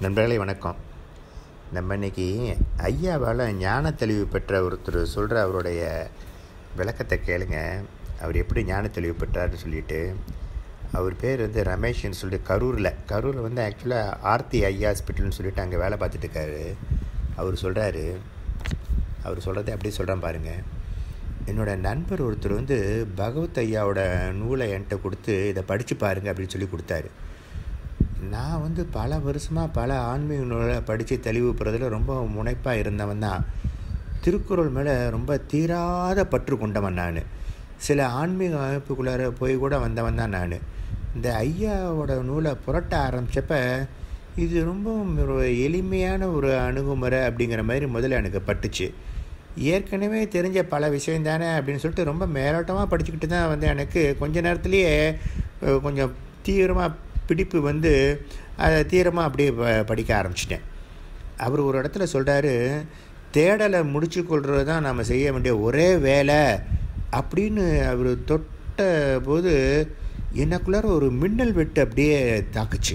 நண்பர்களே வணக்கம் நம்ம இன்னைக்கு ஐயாவால் ஞான தெளிவு பெற்ற ஒருத்தர் சொல்கிற அவருடைய விளக்கத்தை கேளுங்க அவர் எப்படி ஞான தெளிவு பெற்றார்னு சொல்லிட்டு அவர் பேர் வந்து ரமேஷ்னு சொல்லிட்டு கரூரில் கரூரில் வந்து ஆக்சுவலாக ஆர்த்தி ஐயா ஹாஸ்பிட்டல்னு சொல்லிட்டு அங்கே வேலை பார்த்துட்டு இருக்காரு அவர் சொல்கிறாரு அவர் சொல்கிறத அப்படியே சொல்கிறேன் பாருங்கள் என்னோடய நண்பர் ஒருத்தர் வந்து பகவத் ஐயாவோட நூலை என்கிட்ட கொடுத்து இதை படித்து பாருங்க அப்படின்னு சொல்லி கொடுத்தாரு நான் வந்து பல வருஷமாக பல ஆன்மீக நூலை படித்து தெளிவு பெறதில் ரொம்ப முனைப்பாக இருந்தவன் தான் திருக்குறள் மேலே ரொம்ப தீராத பற்று கொண்டவன் நான் சில ஆன்மீக அமைப்புக்குள்ளார போய் கூட வந்தவன் தான் நான் இந்த ஐயாவோட நூலை புரட்ட ஆரம்பித்தப்ப இது ரொம்ப ஒரு எளிமையான ஒரு அணுகுமுறை அப்படிங்கிற மாதிரி முதல்ல எனக்கு பட்டுச்சு ஏற்கனவே தெரிஞ்ச பல விஷயம் தானே அப்படின்னு சொல்லிட்டு ரொம்ப மேலோட்டமாக படிச்சுக்கிட்டு தான் வந்து எனக்கு கொஞ்ச நேரத்துலேயே அஹ், கொஞ்சம் தீவிரமாக பிடிப்பு வந்து அதை தீவிரமாக அப்படியே ப- படிக்க ஆரம்பிச்சிட்டேன் அவர் ஒரு இடத்துல சொல்கிறாரு தேடலை முடிச்சு கொள்வது தான் நாம் செய்ய வேண்டிய ஒரே வேலை அப்படின்னு அவர் தொட்ட போது எனக்குள்ளார ஒரு மின்னல் வெட்டு அப்படியே தாக்குச்சு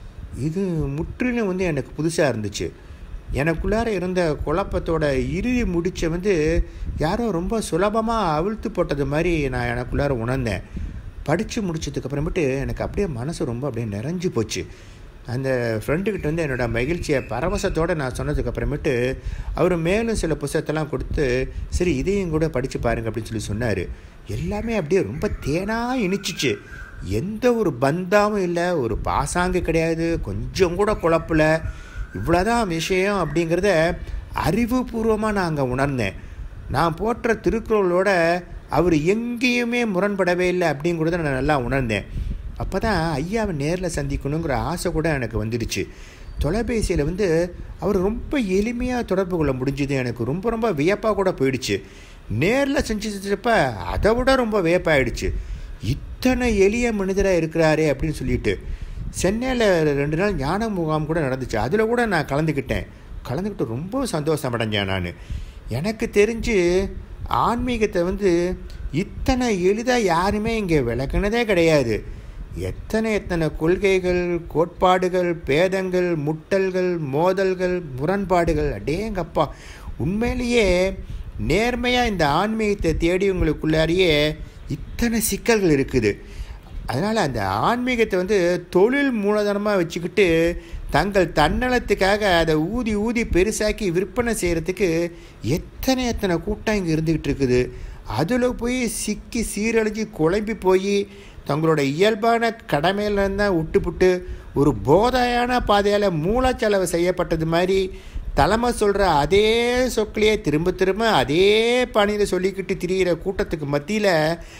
இது முற்றிலும் வந்து எனக்கு புதுசாக இருந்துச்சு எனக்குள்ளார இருந்த குழப்பத்தோட இறுதி முடிச்ச வந்து யாரோ ரொம்ப சுலபமாக அவிழ்த்து போட்டது மாதிரி நான் எனக்குள்ளார உணர்ந்தேன் படித்து முடிச்சதுக்கு அப்புறமேட்டு எனக்கு அப்படியே மனசு ரொம்ப அப்படியே நிறைஞ்சு போச்சு அந்த ஃப்ரெண்டுக்கிட்ட வந்து என்னோட மகிழ்ச்சியை பரவசத்தோடு நான் சொன்னதுக்கு அப்புறமேட்டு அவர் மேலும் சில புத்தகத்தெல்லாம் கொடுத்து சரி இதையும் கூட படித்து பாருங்க அப்படின்னு சொல்லி சொன்னார் எல்லாமே அப்படியே ரொம்ப தேனாக இனிச்சிச்சு எந்த ஒரு பந்தாவும் இல்லை ஒரு பாசாங்கு கிடையாது கொஞ்சம் கூட குழப்பல இவ்வளோதான் விஷயம் அப்படிங்கிறத அறிவுபூர்வமாக நான் அங்கே உணர்ந்தேன் நான் போற்ற திருக்குறளோட அவர் எங்கேயுமே முரண்படவே இல்லை அப்படிங்கிறத நான் நல்லா உணர்ந்தேன் அப்போ தான் ஐயாவை நேரில் சந்திக்கணுங்கிற ஆசை கூட எனக்கு வந்துடுச்சு தொலைபேசியில் வந்து அவர் ரொம்ப எளிமையாக தொடர்பு கொள்ள முடிஞ்சுது எனக்கு ரொம்ப ரொம்ப வியப்பாக கூட போயிடுச்சு நேரில் செஞ்சப்ப அதை விட ரொம்ப வியப்பாயிடுச்சு இத்தனை எளிய மனிதராக இருக்கிறாரே அப்படின்னு சொல்லிட்டு சென்னையில் ரெண்டு நாள் ஞான முகாம் கூட நடந்துச்சு அதில் கூட நான் கலந்துக்கிட்டேன் கலந்துக்கிட்டு ரொம்ப சந்தோஷமடைஞ்சேன் நான் எனக்கு தெரிஞ்சு ஆன்மீகத்தை வந்து இத்தனை எளிதாக யாருமே இங்கே விளக்குனதே கிடையாது எத்தனை எத்தனை கொள்கைகள் கோட்பாடுகள் பேதங்கள் முட்டல்கள் மோதல்கள் முரண்பாடுகள் அடேங்கப்பா உண்மையிலேயே நேர்மையாக இந்த ஆன்மீகத்தை தேடியவங்களுக்குள்ளாரியே இத்தனை சிக்கல்கள் இருக்குது அதனால் அந்த ஆன்மீகத்தை வந்து தொழில் மூலதனமாக வச்சுக்கிட்டு தங்கள் தன்னலத்துக்காக அதை ஊதி ஊதி பெருசாக்கி விற்பனை செய்கிறதுக்கு எத்தனை எத்தனை கூட்டம் இங்கே இருந்துக்கிட்டு இருக்குது அதில் போய் சிக்கி சீரழிஞ்சு குழம்பி போய் தங்களோட இயல்பான கடமையிலேருந்து தான் விட்டுப்புட்டு ஒரு போதையான பாதையால் மூலச்செலவு செய்யப்பட்டது மாதிரி தலைமை சொல்கிற அதே சொற்களையே திரும்ப திரும்ப அதே பணியில் சொல்லிக்கிட்டு திரியிற கூட்டத்துக்கு மத்தியில்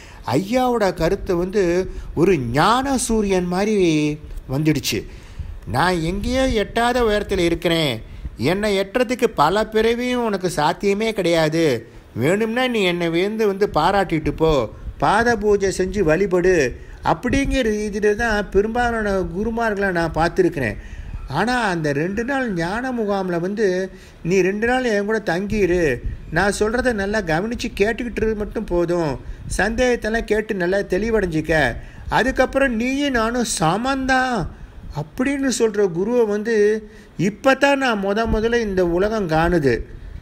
ஐயாவோட கருத்து வந்து ஒரு ஞான சூரியன் மாதிரி வந்துடுச்சு நான் எங்கேயோ எட்டாத உயரத்தில் இருக்கிறேன் என்னை எட்டுறதுக்கு பல பிறவியும் உனக்கு சாத்தியமே கிடையாது வேணும்னா நீ என்னை வேந்து வந்து பாராட்டிட்டு போ பாத பூஜை செஞ்சு வழிபடு அப்படிங்கிற இதில் தான் பெரும்பாலான குருமார்களை நான் பார்த்துருக்கிறேன் ஆனால் அந்த ரெண்டு நாள் ஞான முகாமில் வந்து நீ ரெண்டு நாள் என் கூட தங்கியிரு நான் சொல்கிறத நல்லா கவனித்து கேட்டுக்கிட்டு இரு மட்டும் போதும் சந்தேகத்தெல்லாம் கேட்டு நல்லா தெளிவடைஞ்சிக்க அதுக்கப்புறம் நீயும் நானும் சமந்தான் அப்படின்னு சொல்கிற குருவை வந்து இப்போ தான் நான் முத முதல்ல இந்த உலகம் காணுது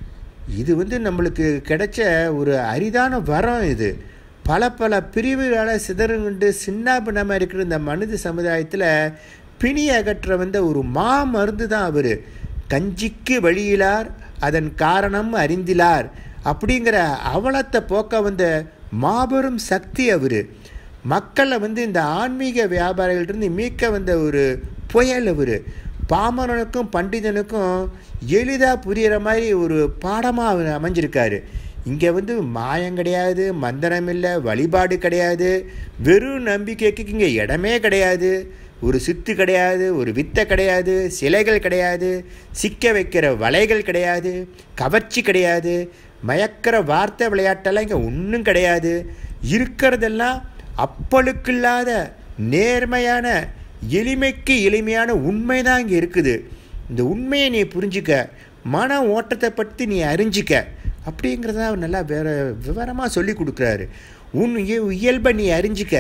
இது வந்து நம்மளுக்கு கிடைச்ச ஒரு அரிதான வரம் இது பல பல பிரிவுகளால் சிதறுண்டு சின்னாபின்னமாக இருக்கிற இந்த மனித சமுதாயத்தில் பிணி அகற்ற வந்த ஒரு மா மருந்து தான் அவர் கஞ்சிக்கு வழியிலார் அதன் காரணம் அறிந்திலார் அப்படிங்கிற அவலத்தை போக்க வந்த மாபெரும் சக்தி அவர் மக்களை வந்து இந்த ஆன்மீக வியாபாரிகள்கிட்ட மீட்க வந்த ஒரு புயல் அவர் பாமரனுக்கும் பண்டிதனுக்கும் எளிதாக புரிகிற மாதிரி ஒரு பாடமாக அவர் அமைஞ்சிருக்காரு இங்கே வந்து மாயம் கிடையாது மந்திரம் இல்லை வழிபாடு கிடையாது வெறும் நம்பிக்கைக்கு இங்கே இடமே கிடையாது ஒரு சித்து கிடையாது ஒரு வித்தை கிடையாது சிலைகள் கிடையாது சிக்க வைக்கிற வலைகள் கிடையாது கவர்ச்சி கிடையாது மயக்கிற வார்த்தை விளையாட்டெல்லாம் இங்கே ஒன்றும் கிடையாது இருக்கிறதெல்லாம் அப்பழுக்கில்லாத நேர்மையான எளிமைக்கு எளிமையான உண்மை தான் இங்கே இருக்குது இந்த உண்மையை நீ புரிஞ்சுக்க மன ஓட்டத்தை பற்றி நீ அறிஞ்சிக்க அப்படிங்கிறத அவர் நல்லா வேற விவரமாக சொல்லி கொடுக்குறாரு உன் இய- இயல்பை நீ அறிஞ்சிக்க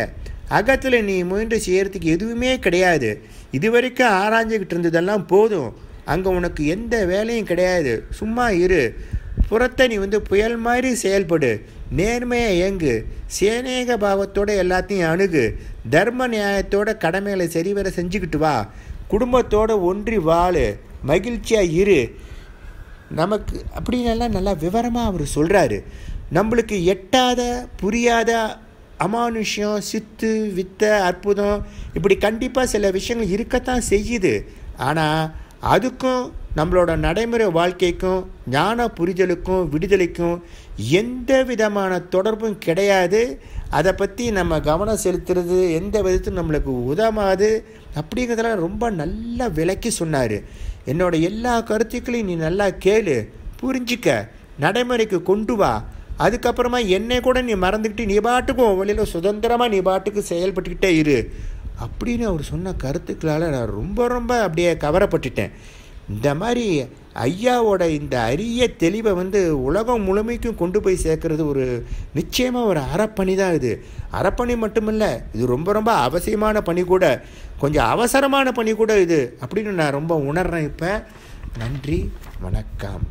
அகத்தில் நீ முயன்று செய்கிறதுக்கு எதுவுமே கிடையாது இது வரைக்கும் ஆராய்ஞ்சிக்கிட்டு இருந்ததெல்லாம் போதும் அங்கே உனக்கு எந்த வேலையும் கிடையாது சும்மா இரு புறத்தை நீ வந்து புயல் மாதிரி செயல்படு நேர்மையாக இயங்கு சேனேக பாவத்தோட எல்லாத்தையும் அணுகு தர்ம நியாயத்தோட கடமைகளை சரிவர செஞ்சுக்கிட்டு வா குடும்பத்தோட ஒன்றி வாழு மகிழ்ச்சியாக இரு நமக்கு அப்படின்னெல்லாம் நல்லா விவரமாக அவர் சொல்கிறாரு நம்மளுக்கு எட்டாத புரியாத அமானுஷ்யம் சித்து வித்த அற்புதம் இப்படி கண்டிப்பாக சில விஷயங்கள் இருக்கத்தான் செய்யுது ஆனால் அதுக்கும் நம்மளோட நடைமுறை வாழ்க்கைக்கும் ஞான புரிதலுக்கும் விடுதலைக்கும் எந்த விதமான தொடர்பும் கிடையாது அதை பற்றி நம்ம கவனம் செலுத்துறது எந்த விதத்திலும் நம்மளுக்கு உதவாது அப்படிங்கிறதெல்லாம் ரொம்ப நல்லா விளக்கி சொன்னார் என்னோட எல்லா கருத்துக்களையும் நீ நல்லா கேளு புரிஞ்சிக்க நடைமுறைக்கு கொண்டு வா அதுக்கப்புறமா என்னை கூட நீ மறந்துக்கிட்டு நீ பாட்டுக்கும் வழியில் சுதந்திரமாக நீ பாட்டுக்கு செயல்பட்டுக்கிட்டே இரு அப்படின்னு அவர் சொன்ன கருத்துக்களால் நான் ரொம்ப ரொம்ப அப்படியே கவரப்பட்டுட்டேன் இந்த மாதிரி ஐயாவோட இந்த அரிய தெளிவை வந்து உலகம் முழுமைக்கும் கொண்டு போய் சேர்க்கறது ஒரு நிச்சயமாக ஒரு அறப்பணி தான் இது அறப்பணி மட்டுமில்ல இது ரொம்ப ரொம்ப அவசியமான பணி கூட கொஞ்சம் அவசரமான பணி கூட இது அப்படின்னு நான் ரொம்ப உணர்றேன் இப்போ நன்றி வணக்கம்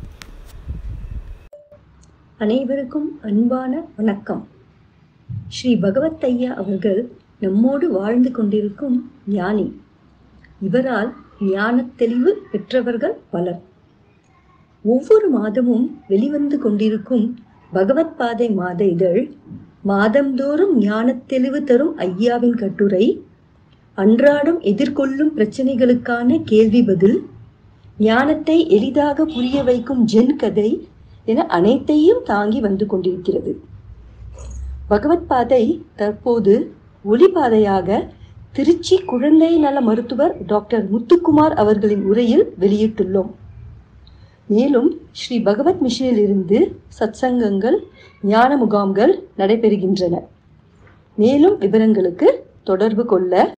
அனைவருக்கும் அன்பான வணக்கம் ஸ்ரீ பகவத் ஐயா அவர்கள் நம்மோடு வாழ்ந்து கொண்டிருக்கும் ஞானி இவரால் ஞானத் தெளிவு பெற்றவர்கள் பலர் ஒவ்வொரு மாதமும் வெளிவந்து கொண்டிருக்கும் பகவத் பாதை மாத இதழ் மாதந்தோறும் ஞானத் தெளிவு தரும் ஐயாவின் கட்டுரை அன்றாடம் எதிர்கொள்ளும் பிரச்சனைகளுக்கான கேள்வி பதில் ஞானத்தை எளிதாக புரிய வைக்கும் ஜென் கதை என அனைத்தையும் தாங்கி வந்து கொண்டிருக்கிறது பகவத் பாதை தற்போது ஒளிபாதையாக திருச்சி குழந்தை நல மருத்துவர் டாக்டர் முத்துக்குமார் அவர்களின் உரையில் வெளியிட்டுள்ளோம் மேலும் ஸ்ரீ பகவத் மிஷனில் இருந்து சத்சங்கங்கள் ஞான முகாம்கள் நடைபெறுகின்றன மேலும் விவரங்களுக்கு தொடர்பு கொள்ள